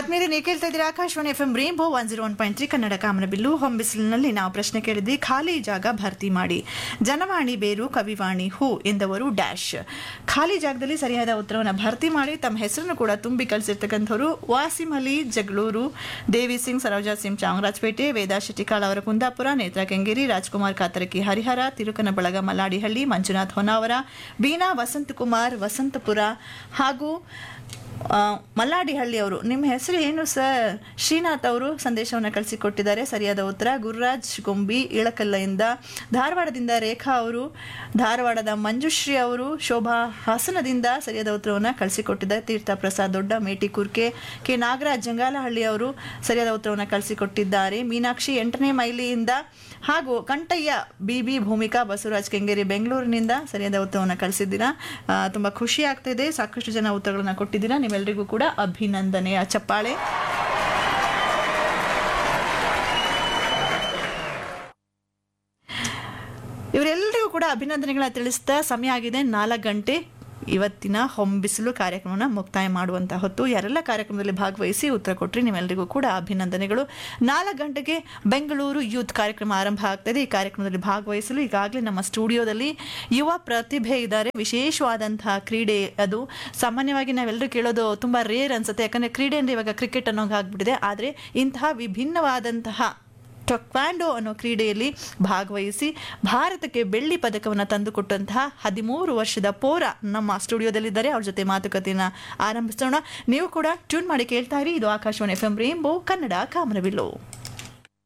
ಆದ್ಮೇಲೆ ನೀವು ಕೇಳ್ತಾ ಇದ್ದೀರಾ Akashvani F M rainbow one zero one point three Kannada ಕಾಮನಬಿಲ್ಲು ಹೊಂಬಿಸಿಲಿನಲ್ಲಿ ನಾವು ಪ್ರಶ್ನೆ ಕೇಳಿದ್ವಿ ಖಾಲಿ ಜಾಗ ಭರ್ತಿ ಮಾಡಿ ಜನವಾಣಿ ಬೇರು ಕವಿವಾಣಿ ಹೂ ಎಂದವರು ಡ್ಯಾಶ್ ಖಾಲಿ ಜಾಗದಲ್ಲಿ ಸರಿಯಾದ ಉತ್ತರವನ್ನು ಭರ್ತಿ ಮಾಡಿ ತಮ್ಮ ಹೆಸರನ್ನು ಕೂಡ ತುಂಬಿ ಕಳಿಸಿರ್ತಕ್ಕಂಥವ್ರು ವಾಸಿಂ ಅಲಿ ಜಗಳೂರು ದೇವಿ ಸಿಂಗ್ ಸರೋಜಾ ಸಿಂಗ್ ಚಾಮರಾಜಪೇಟೆ ವೇದಾ ಶೆಟ್ಟಿಕಾಳ್ ಅವರ ಕುಂದಾಪುರ ನೇತ್ರ ಕೆಂಗೇರಿ ರಾಜ್ಕುಮಾರ್ ಕಾತರಕಿ ಹರಿಹರ ತಿರುಕನಬಳಗ ಮಲ್ಲಾಡಿಹಳ್ಳಿ ಮಂಜುನಾಥ್ ಹೊನ್ನಾವರ ಬೀನಾ ವಸಂತಕುಮಾರ್ ವಸಂತಪುರ ಹಾಗೂ ಆ, ಮಲ್ಲಾಡಿಹಳ್ಳಿ ಅವರು ನಿಮ್ಮ ಹೆಸರು ಏನು ಸರ್ ಶ್ರೀನಾಥ್ ಅವರು ಸಂದೇಶವನ್ನು ಕಳಿಸಿಕೊಟ್ಟಿದ್ದಾರೆ ಸರಿಯಾದ ಉತ್ತರ ಗುರುರಾಜ್ ಗೊಂಬಿ ಇಳಕಲ್ಲಿಂದ ಧಾರವಾಡದಿಂದ ರೇಖಾ ಅವರು ಧಾರವಾಡದ ಮಂಜುಶ್ರೀ ಅವರು ಶೋಭಾ ಹಾಸನದಿಂದ ಸರಿಯಾದ ಉತ್ತರವನ್ನು ಕಳಿಸಿಕೊಟ್ಟಿದ್ದಾರೆ ತೀರ್ಥ ಪ್ರಸಾದ್ ದೊಡ್ಡ ಮೇಟಿ ಕುರ್ಕೆ ಕೆ ನಾಗರಾಜ್ ಜಂಗಾಲಹಳ್ಳಿ ಅವರು ಸರಿಯಾದ ಉತ್ತರವನ್ನು ಕಳಿಸಿಕೊಟ್ಟಿದ್ದಾರೆ ಮೀನಾಕ್ಷಿ ಎಂಟನೇ ಮೈಲಿಯಿಂದ ಹಾಗೂ ಕಂಠಯ್ಯ ಬಿ ಬಿ ಭೂಮಿಕಾ ಬಸವರಾಜ್ ಕೆಂಗೇರಿ ಬೆಂಗಳೂರಿನಿಂದ ಸರಿಯಾದ ಉತ್ತರವನ್ನು ಕಳಿಸಿದ್ದೀರಾ ಆ, ತುಂಬಾ ಖುಷಿ ಆಗ್ತಿದೆ ಸಾಕಷ್ಟು ಜನ ಉತ್ತರಗಳನ್ನ ಕೊಟ್ಟಿದ್ದೀರಾ ನಿಮ್ಮೆಲ್ಲರಿಗೂ ಕೂಡ ಅಭಿನಂದನೆಯ ಚಪ್ಪಾಳೆ ಇವರೆಲ್ಲರಿಗೂ ಕೂಡ ಅಭಿನಂದನೆಗಳನ್ನ ತಿಳಿಸ್ತಾ ಸಮಯ ಆಗಿದೆ ನಾಲ್ಕು ಗಂಟೆ ಇವತ್ತಿನ ಹೊಂಬಿಸಿಲು ಕಾರ್ಯಕ್ರಮನ ಮುಕ್ತಾಯ ಮಾಡುವಂತಹ ಹೊತ್ತು ಯಾರೆಲ್ಲ ಕಾರ್ಯಕ್ರಮದಲ್ಲಿ ಭಾಗವಹಿಸಿ ಉತ್ತರ ಕೊಟ್ಟರೆ ನಿಮ್ಮೆಲ್ಲರಿಗೂ ಕೂಡ ಅಭಿನಂದನೆಗಳು ನಾಲ್ಕು ಗಂಟೆಗೆ ಬೆಂಗಳೂರು ಯೂತ್ ಕಾರ್ಯಕ್ರಮ ಆರಂಭ ಆಗ್ತದೆ ಈ ಕಾರ್ಯಕ್ರಮದಲ್ಲಿ ಭಾಗವಹಿಸಲು ಈಗಾಗಲೇ ನಮ್ಮ ಸ್ಟುಡಿಯೋದಲ್ಲಿ ಯುವ ಪ್ರತಿಭೆ ಇದ್ದಾರೆ ವಿಶೇಷವಾದಂತಹ ಕ್ರೀಡೆ ಅದು ಸಾಮಾನ್ಯವಾಗಿ ನಾವೆಲ್ಲರೂ ಕೇಳೋದು ತುಂಬ ರೇರ್ ಅನ್ಸುತ್ತೆ ಯಾಕಂದರೆ ಕ್ರೀಡೆ ಅಂದರೆ ಇವಾಗ ಕ್ರಿಕೆಟ್ ಅನ್ನೋಂಗೆ ಆಗ್ಬಿಟ್ಟಿದೆ ಆದರೆ ಇಂತಹ ವಿಭಿನ್ನವಾದಂತಹ ಟೊಕ್ವಾಂಡೋ ಅನ್ನೋ ಕ್ರೀಡೆಯಲ್ಲಿ ಭಾಗವಹಿಸಿ ಭಾರತಕ್ಕೆ ಬೆಳ್ಳಿ ಪದಕವನ್ನು ತಂದುಕೊಟ್ಟಂತಹ ಹದಿಮೂರು ವರ್ಷದ ಪೋರ ನಮ್ಮ ಸ್ಟುಡಿಯೋದಲ್ಲಿದ್ದಾರೆ ಅವ್ರ ಜೊತೆ ಮಾತುಕತೆಯನ್ನು ಆರಂಭಿಸೋಣ ನೀವು ಕೂಡ ಟ್ಯೂನ್ ಮಾಡಿ ಕೇಳ್ತಾ ಇರಿ ಇದು Akashvani F M rainbow Kannada ಕಾಮನಬಿಲ್ಲು